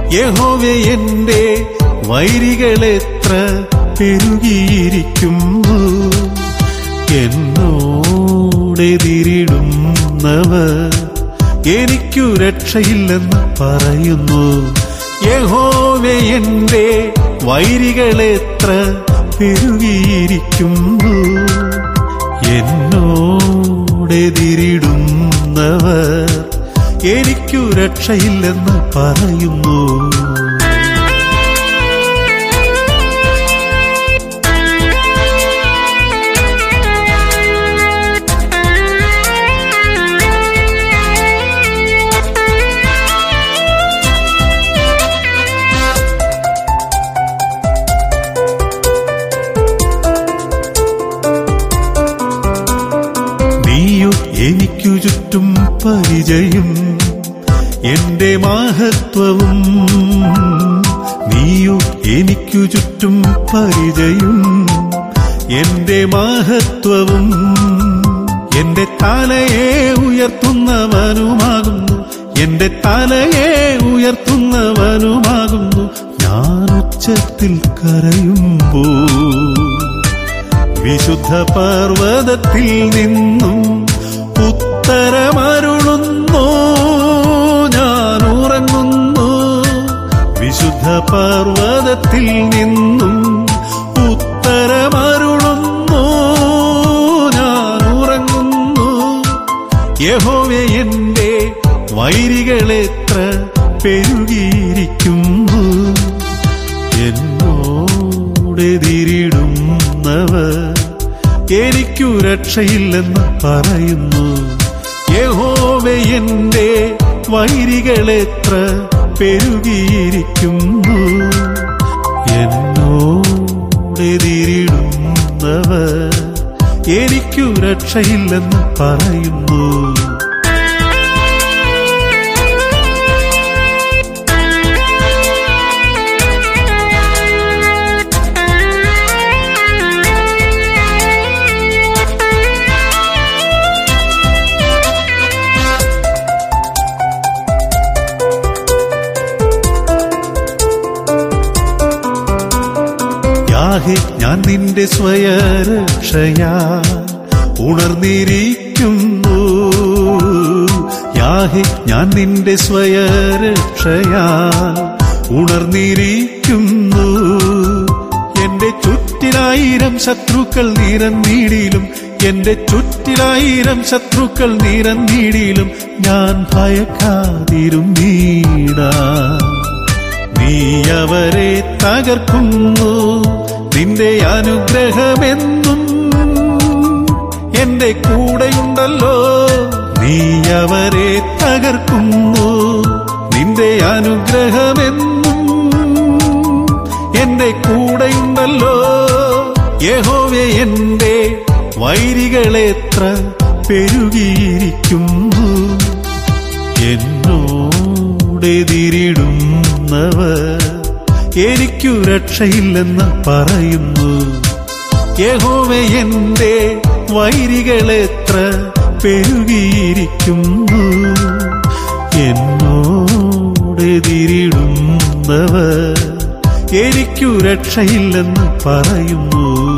യഹോവെ എന്റെ വൈരികളെത്ര പെരുകിയിരിക്കുന്നു എന്നോടെതിരിടുന്നവർ എനിക്കു രക്ഷയില്ലെന്ന് പറയുന്നു യഹോവെ എന്റെ വൈരികളെത്ര പെരുകിയിരിക്കുന്നു എന്നോടെതിരിടുന്നവർ എനിക്കു രക്ഷയില്ലെന്ന് പറയുന്നു നീയോ എനിക്കു ചുറ്റും പരിചയം എന്റെ മഹത്വവും നീയോ എനിക്കു ചുറ്റും പരിചയം എന്റെ മഹത്വവും എന്റെ തലയെ ഉയർത്തുന്നവനുമാകുന്നു എന്റെ തലയെ ഉയർത്തുന്നവനുമാകുന്നു ഞാൻ ഉച്ചത്തിൽ കരയുമ്പോ വിശുദ്ധ പർവ്വതത്തിൽ നിന്നും ഉത്തരമരുളുന്നു ഞാൻ ഉറങ്ങുന്നു വിശുദ്ധ പർവ്വതത്തിൽ നിന്നും ഉത്തരമരുളുന്നു ഞാൻ ഉറങ്ങുന്നു യഹോവെ എന്റെ വൈരികളെത്ര പെരുകിയിരിക്കുന്നു എന്നോടെതിരിടുന്നവർ എനിക്കു രക്ഷയില്ലെന്ന് പറയുന്നു യഹോവെ എന്റെ വൈരികളെത്ര പെരുകിയിരിക്കുന്നു എന്നോടെതിരിടുന്നവർ എനിക്കു രക്ഷയില്ലെന്ന് പറയുന്നു യാഹെ ഞാൻ നിന്റെ സ്വയരക്ഷയാ ഉണർന്നിരിക്കുന്നു യാഹെ ഞാൻ നിന്റെ സ്വയരക്ഷയാ ഉണർന്നിരിക്കുന്നു എന്റെ ചുറ്റിലായിരം ശത്രുക്കൾ നിരന്നീടിലും എന്റെ ചുറ്റിലായിരം ശത്രുക്കൾ നിരന്നീടിലും ഞാൻ ഭയക്കാതിരുന്നീടാ നീ അവരെ തകർക്കുന്നു നിന്റെ അനുഗ്രഹമെന്നും എന്റെ കൂടെയുണ്ടല്ലോ നീ അവരെ തകർക്കുന്നു നിന്റെ അനുഗ്രഹമെന്നും എന്റെ കൂടെയുണ്ടല്ലോ യഹോവെ എന്റെ വൈരികളെത്ര പെരുകിയിരിക്കുന്നു എന്നോടെതിരിടുന്നവർ എനിക്കു രക്ഷയില്ലെന്ന് പറയുന്നു യഹോവെ എന്റെ വൈരികളെത്ര പെരുകിയിരിക്കുന്നു എന്നോടെതിരിടുന്നവർ എനിക്കു രക്ഷയില്ലെന്ന് പറയുന്നു